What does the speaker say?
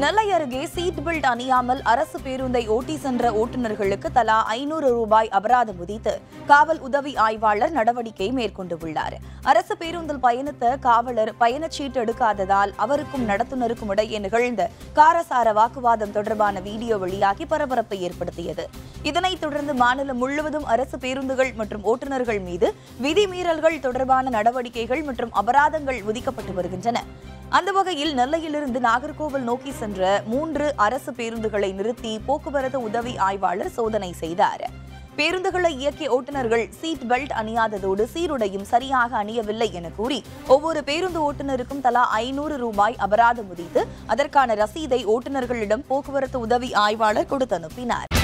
நெல்லை அருகே seat belt அணியாமல் அரசு பேருந்தை ஓட்டி சென்ற ஓட்டுநர்களுக்கு தலா ஐநூறு ரூபாய் அபராதம் விதித்து காவல் உதவி ஆய்வாளர் நடவடிக்கை மேற்கொண்டுள்ளார் அரசு பேருந்தில் பயணித்த காவலர் பயணச்சீட்டு எடுக்காததால் அவருக்கும் நடத்துனருக்கும் இடையே நிகழ்ந்த காரசார வாக்குவாதம் தொடர்பான வீடியோ வெளியாகி பரபரப்பை ஏற்படுத்தியது இதனைத் தொடர்ந்து மாநிலம் முழுவதும் அரசு பேருந்துகள் மற்றும் ஓட்டுநர்கள் மீது விதிமீறல்கள் தொடர்பான நடவடிக்கைகள் மற்றும் அபராதங்கள் விதிக்கப்பட்டு வருகின்றன அந்த வகையில் நெல்லையிலிருந்து நாகர்கோவில் நோக்கி சென்ற மூன்று அரசு பேருந்துகளை நிறுத்தி போக்குவரத்து உதவி ஆய்வாளர் சோதனை செய்தார் பேருந்துகளை இயக்கிய ஓட்டுநர்கள் சீட் பெல்ட் அணியாததோடு சீருடையும் சரியாக அணியவில்லை என கூறி ஒவ்வொரு பேருந்து ஓட்டுநருக்கும் தலா ஐநூறு ரூபாய் அபராதம் விதித்து அதற்கான ரசீதை ஓட்டுநர்களிடம் போக்குவரத்து உதவி ஆய்வாளர் கொடுத்து அனுப்பினார்